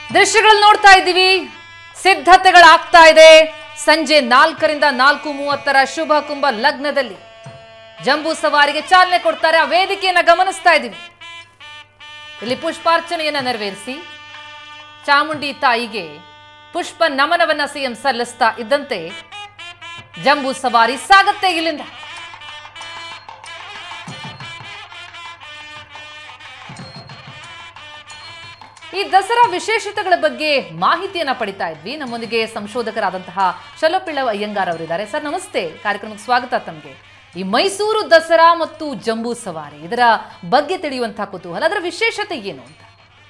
ದೃಶ್ಯಗಳು ನೋಡ್ತಾ ಇದ್ದೀವಿ ಸಿದ್ಧತೆಗಳಾಗ್ತಾ ಇದೆ ಸಂಜೆ ನಾಲ್ಕರಿಂದ ನಾಲ್ಕು ಮೂವತ್ತರ ಶುಭ ಕುಂಭ ಲಗ್ನದಲ್ಲಿ ಜಂಬೂ ಸವಾರಿಗೆ ಚಾಲನೆ ಕೊಡ್ತಾರೆ ಆ ವೇದಿಕೆಯನ್ನ ಗಮನಿಸ್ತಾ ಇದ್ದೀವಿ ಇಲ್ಲಿ ಪುಷ್ಪಾರ್ಚನೆಯನ್ನ ನೆರವೇರಿಸಿ ಚಾಮುಂಡಿ ತಾಯಿಗೆ ಪುಷ್ಪ ನಮನವನ್ನ ಸಿಎಂ ಸಲ್ಲಿಸ್ತಾ ಇದ್ದಂತೆ ಜಂಬೂ ಸವಾರಿ ಸಾಗತ್ತೆ ಇಲ್ಲಿಂದ ಈ ದಸರಾ ವಿಶೇಷತೆಗಳ ಬಗ್ಗೆ ಮಾಹಿತಿಯನ್ನ ಪಡಿತಾ ಇದ್ವಿ ನಮ್ಮೊಂದಿಗೆ ಸಂಶೋಧಕರಾದಂತಹ ಶಲಪಿಳ್ಳ ಅಯ್ಯಂಗಾರ್ ಅವರಿದ್ದಾರೆ ಸರ್ ನಮಸ್ತೆ ಕಾರ್ಯಕ್ರಮಕ್ಕೆ ಸ್ವಾಗತ ತಮಗೆ ಈ ಮೈಸೂರು ದಸರಾ ಮತ್ತು ಜಂಬೂ ಸವಾರಿ ಇದರ ಬಗ್ಗೆ ತಿಳಿಯುವಂತಹ ಕುತೂಹಲ ಅದರ ವಿಶೇಷತೆ ಏನು ಅಂತ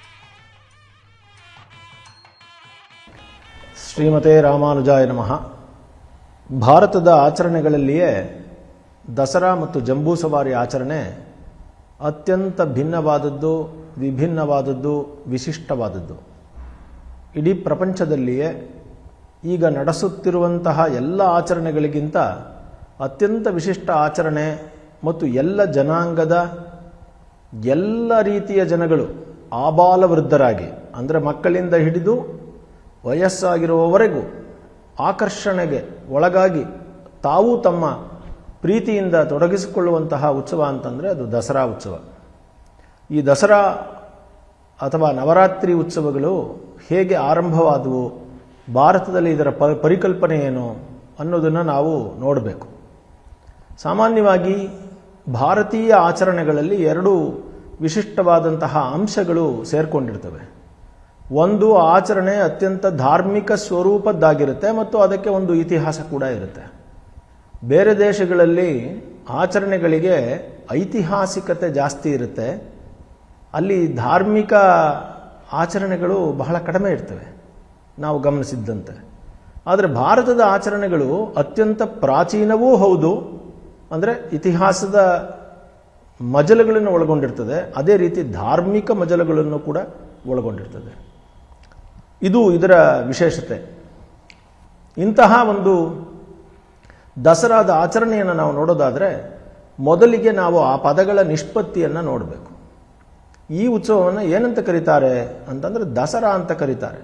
ಶ್ರೀಮತೆ ರಾಮಾನುಜಾಯ ನಮಃ ಭಾರತದ ಆಚರಣೆಗಳಲ್ಲಿಯೇ ದಸರಾ ಮತ್ತು ಜಂಬೂ ಸವಾರಿ ಆಚರಣೆ ಅತ್ಯಂತ ಭಿನ್ನವಾದದ್ದು ವಿಭಿನ್ನವಾದದ್ದು ವಿಶಿಷ್ಟವಾದದ್ದು ಇಡೀ ಪ್ರಪಂಚದಲ್ಲಿಯೇ ಈಗ ನಡೆಸುತ್ತಿರುವಂತಹ ಎಲ್ಲ ಆಚರಣೆಗಳಿಗಿಂತ ಅತ್ಯಂತ ವಿಶಿಷ್ಟ ಆಚರಣೆ ಮತ್ತು ಎಲ್ಲ ಜನಾಂಗದ ಎಲ್ಲ ರೀತಿಯ ಜನಗಳು ಆಬಾಲವೃದ್ಧರಾಗಿ ಅಂದರೆ ಮಕ್ಕಳಿಂದ ಹಿಡಿದು ವಯಸ್ಸಾಗಿರುವವರೆಗೂ ಆಕರ್ಷಣೆಗೆ ಒಳಗಾಗಿ ತಾವು ತಮ್ಮ ಪ್ರೀತಿಯಿಂದ ತೊಡಗಿಸಿಕೊಳ್ಳುವಂತಹ ಉತ್ಸವ ಅಂತಂದರೆ ಅದು ದಸರಾ ಉತ್ಸವ ಈ ದಸರಾ ಅಥವಾ ನವರಾತ್ರಿ ಉತ್ಸವಗಳು ಹೇಗೆ ಆರಂಭವಾದವು ಭಾರತದಲ್ಲಿ ಇದರ ಪ ಪರಿಕಲ್ಪನೆ ಏನು ಅನ್ನೋದನ್ನು ನಾವು ನೋಡಬೇಕು ಸಾಮಾನ್ಯವಾಗಿ ಭಾರತೀಯ ಆಚರಣೆಗಳಲ್ಲಿ ಎರಡು ವಿಶಿಷ್ಟವಾದಂತಹ ಅಂಶಗಳು ಸೇರಿಕೊಂಡಿರ್ತವೆ ಒಂದು ಆಚರಣೆ ಅತ್ಯಂತ ಧಾರ್ಮಿಕ ಸ್ವರೂಪದ್ದಾಗಿರುತ್ತೆ ಮತ್ತು ಅದಕ್ಕೆ ಒಂದು ಇತಿಹಾಸ ಕೂಡ ಇರುತ್ತೆ ಬೇರೆ ದೇಶಗಳಲ್ಲಿ ಆಚರಣೆಗಳಿಗೆ ಐತಿಹಾಸಿಕತೆ ಜಾಸ್ತಿ ಇರುತ್ತೆ ಅಲ್ಲಿ ಧಾರ್ಮಿಕ ಆಚರಣೆಗಳು ಬಹಳ ಕಡಿಮೆ ಇರ್ತವೆ ನಾವು ಗಮನಿಸಿದ್ದಂತೆ ಆದರೆ ಭಾರತದ ಆಚರಣೆಗಳು ಅತ್ಯಂತ ಪ್ರಾಚೀನವೂ ಹೌದು ಅಂದರೆ ಇತಿಹಾಸದ ಮಜಲುಗಳನ್ನು ಒಳಗೊಂಡಿರ್ತದೆ ಅದೇ ರೀತಿ ಧಾರ್ಮಿಕ ಮಜಲುಗಳನ್ನು ಕೂಡ ಒಳಗೊಂಡಿರ್ತದೆ ಇದು ಇದರ ವಿಶೇಷತೆ ಇಂತಹ ಒಂದು ದಸರಾದ ಆಚರಣೆಯನ್ನು ನಾವು ನೋಡೋದಾದರೆ ಮೊದಲಿಗೆ ನಾವು ಆ ಪದಗಳ ನಿಷ್ಪತ್ತಿಯನ್ನು ನೋಡಬೇಕು ಈ ಉತ್ಸವವನ್ನು ಏನಂತ ಕರೀತಾರೆ ಅಂತಂದರೆ ದಸರಾ ಅಂತ ಕರೀತಾರೆ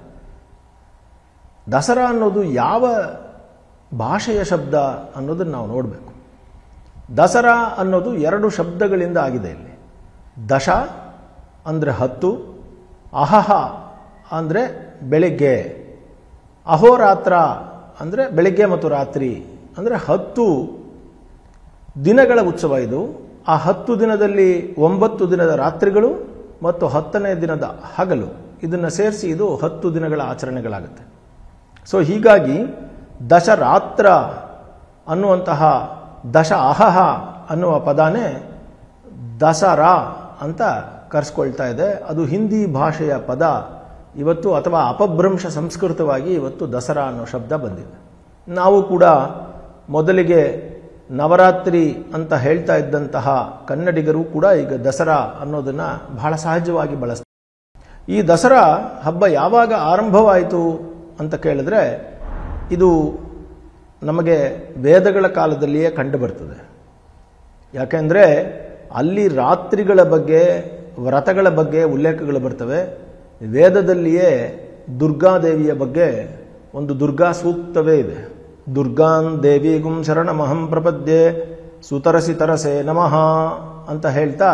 ದಸರಾ ಅನ್ನೋದು ಯಾವ ಭಾಷೆಯ ಶಬ್ದ ಅನ್ನೋದನ್ನು ನಾವು ನೋಡಬೇಕು ದಸರಾ ಅನ್ನೋದು ಎರಡು ಶಬ್ದಗಳಿಂದ ಆಗಿದೆ ಇಲ್ಲಿ ದಶ ಅಂದರೆ ಹತ್ತು ಅಹಹ ಅಂದರೆ ಬೆಳಿಗ್ಗೆ ಅಹೋರಾತ್ರ ಅಂದರೆ ಬೆಳಿಗ್ಗೆ ಮತ್ತು ರಾತ್ರಿ ಅಂದರೆ ಹತ್ತು ದಿನಗಳ ಉತ್ಸವ ಇದು ಆ ಹತ್ತು ದಿನದಲ್ಲಿ ಒಂಬತ್ತು ದಿನದ ರಾತ್ರಿಗಳು ಮತ್ತು ಹತ್ತನೇ ದಿನದ ಹಗಲು ಇದನ್ನು ಸೇರಿಸಿ ಇದು ಹತ್ತು ದಿನಗಳ ಆಚರಣೆಗಳಾಗುತ್ತೆ ಸೊ ಹೀಗಾಗಿ ದಶರಾತ್ರ ಅನ್ನುವಂತಹ ದಶ ಅಹಹ ಅನ್ನುವ ಪದಾನೇ ದಸರಾ ಅಂತ ಕರೆಸ್ಕೊಳ್ತಾ ಇದೆ ಅದು ಹಿಂದಿ ಭಾಷೆಯ ಪದ ಇವತ್ತು ಅಥವಾ ಅಪಭ್ರಂಶ ಸಂಸ್ಕೃತವಾಗಿ ಇವತ್ತು ದಸರಾ ಅನ್ನೋ ಶಬ್ದ ಬಂದಿದೆ ನಾವು ಕೂಡ ಮೊದಲಿಗೆ ನವರಾತ್ರಿ ಅಂತ ಹೇಳ್ತಾ ಇದ್ದಂತಹ ಕನ್ನಡಿಗರು ಕೂಡ ಈಗ ದಸರಾ ಅನ್ನೋದನ್ನು ಬಹಳ ಸಹಜವಾಗಿ ಬಳಸ್ತಾರೆ ಈ ದಸರಾ ಹಬ್ಬ ಯಾವಾಗ ಆರಂಭವಾಯಿತು ಅಂತ ಕೇಳಿದ್ರೆ ಇದು ನಮಗೆ ವೇದಗಳ ಕಾಲದಲ್ಲಿಯೇ ಕಂಡು ಬರ್ತದೆ ಯಾಕೆಂದರೆ ಅಲ್ಲಿ ರಾತ್ರಿಗಳ ಬಗ್ಗೆ ವ್ರತಗಳ ಬಗ್ಗೆ ಉಲ್ಲೇಖಗಳು ಬರ್ತವೆ ವೇದದಲ್ಲಿಯೇ ದುರ್ಗಾದೇವಿಯ ಬಗ್ಗೆ ಒಂದು ದುರ್ಗಾ ಸೂಕ್ತವೇ ಇದೆ ದುರ್ಗಾನ್ ದೇವಿಗುಂ ಶರಣಮಹಂ ಪ್ರಪದ್ಯೆ ಸುತರಸಿ ತರಸೆ ನಮಃ ಅಂತ ಹೇಳ್ತಾ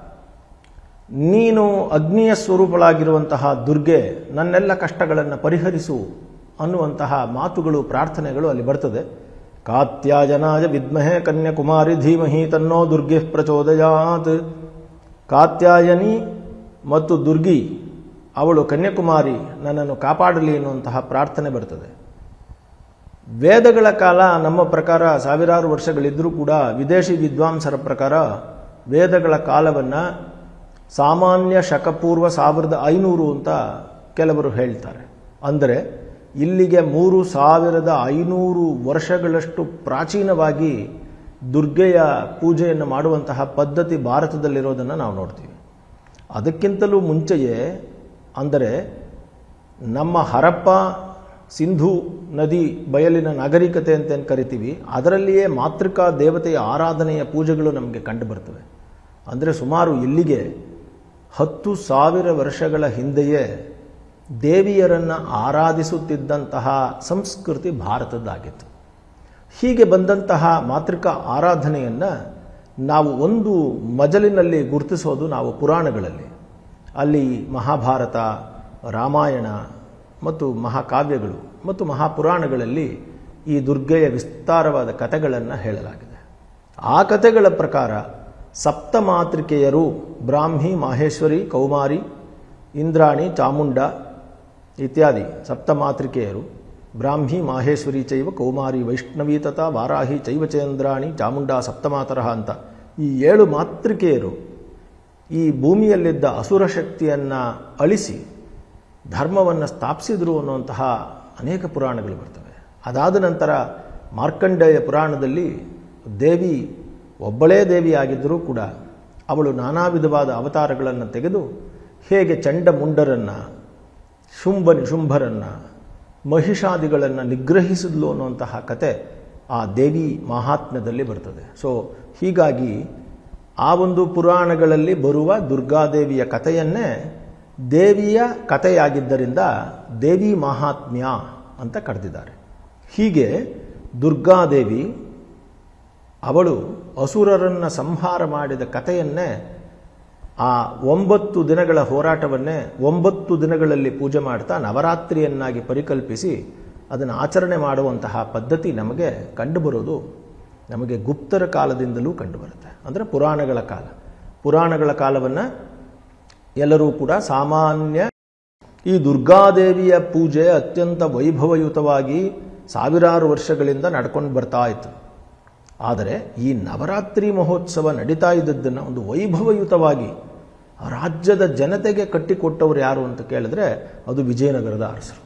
ನೀನು ಅಗ್ನಿಯ ಸ್ವರೂಪಳಾಗಿರುವಂತಹ ದುರ್ಗೆ ನನ್ನೆಲ್ಲ ಕಷ್ಟಗಳನ್ನು ಪರಿಹರಿಸು ಅನ್ನುವಂತಹ ಮಾತುಗಳು ಪ್ರಾರ್ಥನೆಗಳು ಅಲ್ಲಿ ಬರ್ತದೆ ಕಾತ್ಯಾಯನಾಯ ವಿದ್ಮಹೆ ಕನ್ಯಾಕುಮಾರಿ ಧೀಮಹಿ ತನ್ನೋ ದುರ್ಗೆ ಪ್ರಚೋದಯಾತ್ ಕಾತ್ಯಾಯನಿ ಮತ್ತು ದುರ್ಗಿ ಅವಳು ಕನ್ಯಾಕುಮಾರಿ ನನ್ನನ್ನು ಕಾಪಾಡಲಿ ಎನ್ನುವಂತಹ ಪ್ರಾರ್ಥನೆ ಬರ್ತದೆ ವೇದಗಳ ಕಾಲ ನಮ್ಮ ಪ್ರಕಾರ ಸಾವಿರಾರು ವರ್ಷಗಳಿದ್ದರೂ ಕೂಡ ವಿದೇಶಿ ವಿದ್ವಾಂಸರ ಪ್ರಕಾರ ವೇದಗಳ ಕಾಲವನ್ನು ಸಾಮಾನ್ಯ ಶಕಪೂರ್ವ ಸಾವಿರದ ಐನೂರು ಅಂತ ಕೆಲವರು ಹೇಳ್ತಾರೆ ಅಂದರೆ ಇಲ್ಲಿಗೆ ಮೂರು ಸಾವಿರದ ಐನೂರು ವರ್ಷಗಳಷ್ಟು ಪ್ರಾಚೀನವಾಗಿ ದುರ್ಗೆಯ ಪೂಜೆಯನ್ನು ಮಾಡುವಂತಹ ಪದ್ಧತಿ ಭಾರತದಲ್ಲಿರೋದನ್ನು ನಾವು ನೋಡ್ತೀವಿ ಅದಕ್ಕಿಂತಲೂ ಮುಂಚೆಯೇ ಅಂದರೆ ನಮ್ಮ ಹರಪ್ಪ ಸಿಂಧು ನದಿ ಬಯಲಿನ ನಾಗರಿಕತೆ ಅಂತೇನು ಕರಿತೀವಿ ಅದರಲ್ಲಿಯೇ ಮಾತೃಕಾ ದೇವತೆಯ ಆರಾಧನೆಯ ಪೂಜೆಗಳು ನಮಗೆ ಕಂಡು ಬರ್ತವೆ ಅಂದರೆ ಸುಮಾರು ಇಲ್ಲಿಗೆ ಹತ್ತು ಸಾವಿರ ವರ್ಷಗಳ ಹಿಂದೆಯೇ ದೇವಿಯರನ್ನು ಆರಾಧಿಸುತ್ತಿದ್ದಂತಹ ಸಂಸ್ಕೃತಿ ಭಾರತದ್ದಾಗಿತ್ತು ಹೀಗೆ ಬಂದಂತಹ ಮಾತೃಕಾ ಆರಾಧನೆಯನ್ನು ನಾವು ಒಂದು ಮಜಲಿನಲ್ಲಿ ಗುರುತಿಸೋದು ನಾವು ಪುರಾಣಗಳಲ್ಲಿ ಅಲ್ಲಿ ಮಹಾಭಾರತ ರಾಮಾಯಣ ಮತ್ತು ಮಹಾಕಾವ್ಯಗಳು ಮತ್ತು ಮಹಾಪುರಾಣಗಳಲ್ಲಿ ಈ ದುರ್ಗೆಯ ವಿಸ್ತಾರವಾದ ಕಥೆಗಳನ್ನು ಹೇಳಲಾಗಿದೆ ಆ ಕಥೆಗಳ ಪ್ರಕಾರ ಸಪ್ತಮಾತೃಕೆಯರು ಬ್ರಾಹ್ಮಿ ಮಾಹೇಶ್ವರಿ ಕೌಮಾರಿ ಇಂದ್ರಾಣಿ ಚಾಮುಂಡ ಇತ್ಯಾದಿ ಸಪ್ತಮಾತೃಕೆಯರು ಬ್ರಾಹ್ಮಿ ಮಾಹೇಶ್ವರಿ ಚೈವ ಕೌಮಾರಿ ವೈಷ್ಣವಿ ತಥಾ ವಾರಾಹಿ ಚೈವ ಚಂದ್ರಾಣಿ ಚಾಮುಂಡ ಸಪ್ತಮಾತರಹ ಅಂತ ಈ ಏಳು ಮಾತೃಕೆಯರು ಈ ಭೂಮಿಯಲ್ಲಿದ್ದ ಅಸುರ ಶಕ್ತಿಯನ್ನು ಅಳಿಸಿ ಧರ್ಮವನ್ನು ಸ್ಥಾಪಿಸಿದರು ಅನ್ನುವಂತಹ ಅನೇಕ ಪುರಾಣಗಳು ಬರ್ತವೆ ಅದಾದ ನಂತರ ಮಾರ್ಕಂಡೇಯ ಪುರಾಣದಲ್ಲಿ ದೇವಿ ಒಬ್ಬಳೇ ದೇವಿಯಾಗಿದ್ದರೂ ಕೂಡ ಅವಳು ನಾನಾ ವಿಧವಾದ ಅವತಾರಗಳನ್ನು ತೆಗೆದು ಹೇಗೆ ಚಂಡಮುಂಡರನ್ನು ಶುಂಭ ನಿಶುಂಭರನ್ನು ಮಹಿಷಾದಿಗಳನ್ನು ನಿಗ್ರಹಿಸಿದ್ಲು ಅನ್ನುವಂತಹ ಕತೆ ಆ ದೇವಿ ಮಹಾತ್ಮ್ಯದಲ್ಲಿ ಬರ್ತದೆ ಸೊ ಹೀಗಾಗಿ ಆ ಒಂದು ಪುರಾಣಗಳಲ್ಲಿ ಬರುವ ದುರ್ಗಾದೇವಿಯ ಕಥೆಯನ್ನೇ ದೇವಿಯ ಕಥೆಯಾಗಿದ್ದರಿಂದ ದೇವಿ ಮಹಾತ್ಮ್ಯ ಅಂತ ಕರೆದಿದ್ದಾರೆ ಹೀಗೆ ದುರ್ಗಾದೇವಿ ಅವಳು ಅಸುರರನ್ನು ಸಂಹಾರ ಮಾಡಿದ ಕಥೆಯನ್ನೇ ಆ ಒಂಬತ್ತು ದಿನಗಳ ಹೋರಾಟವನ್ನೇ ಒಂಬತ್ತು ದಿನಗಳಲ್ಲಿ ಪೂಜೆ ಮಾಡ್ತಾ ನವರಾತ್ರಿಯನ್ನಾಗಿ ಪರಿಕಲ್ಪಿಸಿ ಅದನ್ನು ಆಚರಣೆ ಮಾಡುವಂತಹ ಪದ್ಧತಿ ನಮಗೆ ಕಂಡುಬರೋದು ನಮಗೆ ಗುಪ್ತರ ಕಾಲದಿಂದಲೂ ಕಂಡುಬರುತ್ತೆ ಅಂದರೆ ಪುರಾಣಗಳ ಕಾಲ ಪುರಾಣಗಳ ಕಾಲವನ್ನು ಎಲ್ಲರೂ ಕೂಡ ಸಾಮಾನ್ಯ ಈ ದುರ್ಗಾದೇವಿಯ ಪೂಜೆ ಅತ್ಯಂತ ವೈಭವಯುತವಾಗಿ ಸಾವಿರಾರು ವರ್ಷಗಳಿಂದ ನಡ್ಕೊಂಡು ಬರ್ತಾ ಇತ್ತು ಆದರೆ ಈ ನವರಾತ್ರಿ ಮಹೋತ್ಸವ ನಡೀತಾ ಇದ್ದದ್ದನ್ನು ಒಂದು ವೈಭವಯುತವಾಗಿ ರಾಜ್ಯದ ಜನತೆಗೆ ಕಟ್ಟಿಕೊಟ್ಟವರು ಯಾರು ಅಂತ ಕೇಳಿದ್ರೆ ಅದು ವಿಜಯನಗರದ ಅರಸರು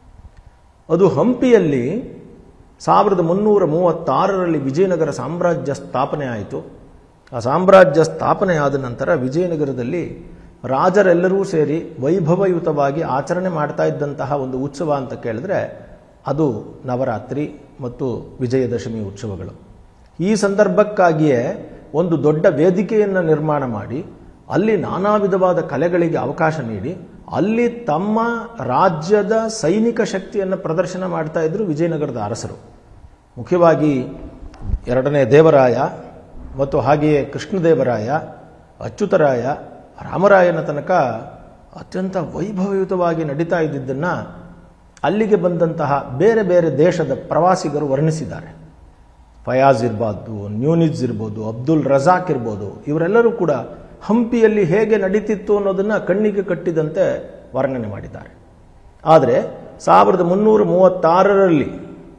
ಅದು ಹಂಪಿಯಲ್ಲಿ ಸಾವಿರದ ಮುನ್ನೂರ ಮೂವತ್ತಾರರಲ್ಲಿ ವಿಜಯನಗರ ಸಾಮ್ರಾಜ್ಯ ಸ್ಥಾಪನೆ ಆಯಿತು ಆ ಸಾಮ್ರಾಜ್ಯ ಸ್ಥಾಪನೆ ಆದ ನಂತರ ವಿಜಯನಗರದಲ್ಲಿ ರಾಜರೆಲ್ಲರೂ ಸೇರಿ ವೈಭವಯುತವಾಗಿ ಆಚರಣೆ ಮಾಡ್ತಾ ಇದ್ದಂತಹ ಒಂದು ಉತ್ಸವ ಅಂತ ಕೇಳಿದ್ರೆ ಅದು ನವರಾತ್ರಿ ಮತ್ತು ವಿಜಯದಶಮಿ ಉತ್ಸವಗಳು ಈ ಸಂದರ್ಭಕ್ಕಾಗಿಯೇ ಒಂದು ದೊಡ್ಡ ವೇದಿಕೆಯನ್ನು ನಿರ್ಮಾಣ ಮಾಡಿ ಅಲ್ಲಿ ನಾನಾ ವಿಧವಾದ ಕಲೆಗಳಿಗೆ ಅವಕಾಶ ನೀಡಿ ಅಲ್ಲಿ ತಮ್ಮ ರಾಜ್ಯದ ಸೈನಿಕ ಶಕ್ತಿಯನ್ನು ಪ್ರದರ್ಶನ ಮಾಡ್ತಾ ಇದ್ರು ವಿಜಯನಗರದ ಅರಸರು ಮುಖ್ಯವಾಗಿ ಎರಡನೇ ದೇವರಾಯ ಮತ್ತು ಹಾಗೆಯೇ ಕೃಷ್ಣದೇವರಾಯ ಅಚ್ಯುತರಾಯ ರಾಮರಾಯನ ತನಕ ಅತ್ಯಂತ ವೈಭವಯುತವಾಗಿ ನಡೀತಾ ಇದ್ದಿದ್ದನ್ನು ಅಲ್ಲಿಗೆ ಬಂದಂತಹ ಬೇರೆ ಬೇರೆ ದೇಶದ ಪ್ರವಾಸಿಗರು ವರ್ಣಿಸಿದ್ದಾರೆ ಫಯಾಜ್ ಇರ್ಬಾರ್ದು ನ್ಯೂನಿಜ್ ಇರ್ಬೋದು ಅಬ್ದುಲ್ ರಜಾಕ್ ಇರ್ಬೋದು ಇವರೆಲ್ಲರೂ ಕೂಡ ಹಂಪಿಯಲ್ಲಿ ಹೇಗೆ ನಡೀತಿತ್ತು ಅನ್ನೋದನ್ನು ಕಣ್ಣಿಗೆ ಕಟ್ಟಿದಂತೆ ವರ್ಣನೆ ಮಾಡಿದ್ದಾರೆ ಆದರೆ ಸಾವಿರದ ಮುನ್ನೂರ ಮೂವತ್ತಾರರಲ್ಲಿ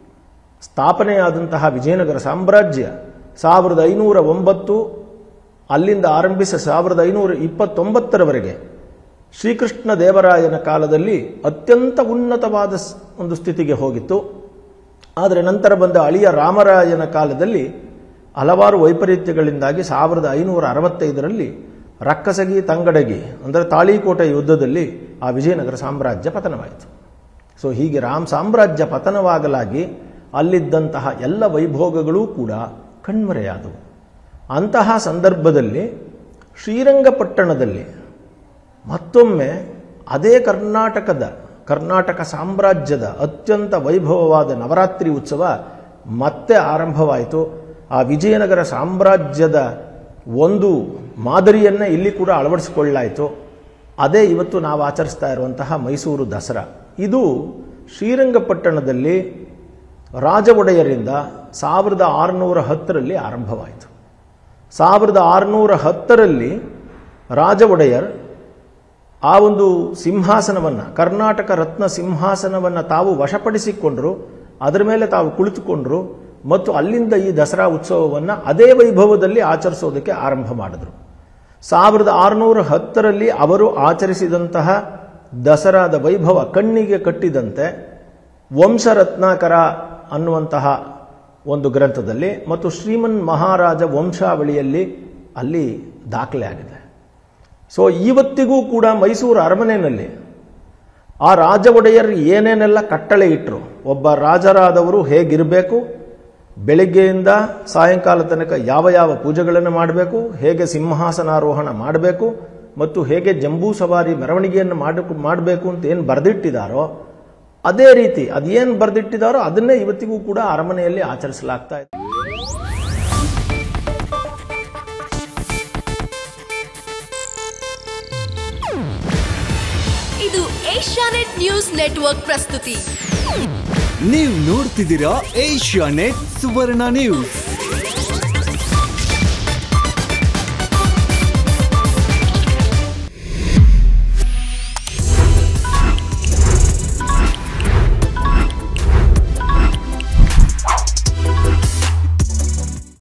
ಸ್ಥಾಪನೆಯಾದಂತಹ ವಿಜಯನಗರ ಸಾಮ್ರಾಜ್ಯ ಸಾವಿರದ ಐನೂರ ಒಂಬತ್ತು ಅಲ್ಲಿಂದ ಆರಂಭಿಸಿ ಸಾವಿರದ ಐನೂರ ಇಪ್ಪತ್ತೊಂಬತ್ತರವರೆಗೆ ಶ್ರೀಕೃಷ್ಣ ದೇವರಾಯನ ಕಾಲದಲ್ಲಿ ಅತ್ಯಂತ ಉನ್ನತವಾದ ಸ್- ಒಂದು ಸ್ಥಿತಿಗೆ ಹೋಗಿತ್ತು ಆದರೆ ನಂತರ ಬಂದ ಅಳಿಯ ರಾಮರಾಯನ ಕಾಲದಲ್ಲಿ ಹಲವಾರು ವೈಪರೀತ್ಯಗಳಿಂದಾಗಿ ಸಾವಿರದ ಐನೂರ ಅರವತ್ತೈದರಲ್ಲಿ ರಕ್ಕಸಗಿ ತಂಗಡಗಿ ಅಂದರೆ ತಾಳಿಕೋಟೆ ಯುದ್ಧದಲ್ಲಿ ಆ ವಿಜಯನಗರ ಸಾಮ್ರಾಜ್ಯ ಪತನವಾಯಿತು ಸೊ ಹೀಗೆ ರಾಮ್ ಸಾಮ್ರಾಜ್ಯ ಪತನವಾಗಲಾಗಿ ಅಲ್ಲಿದ್ದಂತಹ ಎಲ್ಲ ವೈಭೋಗಗಳೂ ಕೂಡ ಕಣ್ಮರೆಯಾದವು ಅಂತಹ ಸಂದರ್ಭದಲ್ಲಿ ಶ್ರೀರಂಗಪಟ್ಟಣದಲ್ಲಿ ಮತ್ತೊಮ್ಮೆ ಅದೇ ಕರ್ನಾಟಕದ ಕರ್ನಾಟಕ ಸಾಮ್ರಾಜ್ಯದ ಅತ್ಯಂತ ವೈಭವವಾದ ನವರಾತ್ರಿ ಉತ್ಸವ ಮತ್ತೆ ಆರಂಭವಾಯಿತು ಆ ವಿಜಯನಗರ ಸಾಮ್ರಾಜ್ಯದ ಒಂದು ಮಾದರಿಯನ್ನೇ ಇಲ್ಲಿ ಕೂಡ ಅಳವಡಿಸಿಕೊಳ್ಳಾಯಿತು ಅದೇ ಇವತ್ತು ನಾವು ಆಚರಿಸ್ತಾ ಇರುವಂತಹ ಮೈಸೂರು ದಸರಾ ಇದು ಶ್ರೀರಂಗಪಟ್ಟಣದಲ್ಲಿ ರಾಜ ಒಡೆಯರಿಂದ ಸಾವಿರದ ಆರುನೂರ ಹತ್ತರಲ್ಲಿ ಆರಂಭವಾಯಿತು ಸಾವಿರದ ಆರುನೂರ ಹತ್ತರಲ್ಲಿ ರಾಜ ಒಡೆಯರ್ ಆ ಒಂದು ಸಿಂಹಾಸನವನ್ನು ಕರ್ನಾಟಕ ರತ್ನ ಸಿಂಹಾಸನವನ್ನು ತಾವು ವಶಪಡಿಸಿಕೊಂಡರು ಅದರ ಮೇಲೆ ತಾವು ಕುಳಿತುಕೊಂಡರು ಮತ್ತು ಅಲ್ಲಿಂದ ಈ ದಸರಾ ಉತ್ಸವವನ್ನು ಅದೇ ವೈಭವದಲ್ಲಿ ಆಚರಿಸೋದಕ್ಕೆ ಆರಂಭ ಮಾಡಿದರು ಸಾವಿರದ ಆರುನೂರ ಹತ್ತರಲ್ಲಿ ಅವರು ಆಚರಿಸಿದಂತಹ ದಸರಾದ ವೈಭವ ಕಣ್ಣಿಗೆ ಕಟ್ಟಿದಂತೆ ವಂಶರತ್ನಾಕರ ಅನ್ನುವಂತಹ ಒಂದು ಗ್ರಂಥದಲ್ಲಿ ಮತ್ತು ಶ್ರೀಮನ್ ಮಹಾರಾಜ ವಂಶಾವಳಿಯಲ್ಲಿ ಅಲ್ಲಿ ದಾಖಲೆ ಆಗಿದೆ ಸೊ ಇವತ್ತಿಗೂ ಕೂಡ ಮೈಸೂರು ಅರಮನೆಯಲ್ಲಿ ಆ ರಾಜ ಒಡೆಯರ್ ಏನೇನೆಲ್ಲ ಕಟ್ಟಳೆ ಇಟ್ಟರು ಒಬ್ಬ ರಾಜರಾದವರು ಹೇಗಿರಬೇಕು ಬೆಳಿಗ್ಗೆಯಿಂದ ಸಾಯಂಕಾಲ ತನಕ ಯಾವ ಯಾವ ಪೂಜೆಗಳನ್ನು ಮಾಡಬೇಕು ಹೇಗೆ ಸಿಂಹಾಸನಾರೋಹಣ ಮಾಡಬೇಕು ಮತ್ತು ಹೇಗೆ ಜಂಬೂ ಸವಾರಿ ಮೆರವಣಿಗೆಯನ್ನು ಮಾಡ ಮಾಡಬೇಕು ಅಂತ ಏನು ಬರೆದಿಟ್ಟಿದ್ದಾರೋ ಅದೇ ರೀತಿ ಅದೇನು ಬರೆದಿಟ್ಟಿದ್ದಾರೋ ಅದನ್ನೇ ಇವತ್ತಿಗೂ ಕೂಡ ಅರಮನೆಯಲ್ಲಿ ಆಚರಿಸಲಾಗ್ತಾ ಇದೆ ಇದು ಏಷ್ಯಾನೆಟ್ ನ್ಯೂಸ್ ನೆಟ್ವರ್ಕ್ ಪ್ರಸ್ತುತಿ ನೀವು ನೋಡ್ತಿದ್ದೀರಾ ಏಷ್ಯಾ ನೆಟ್ ಸುವರ್ಣ ನ್ಯೂಸ್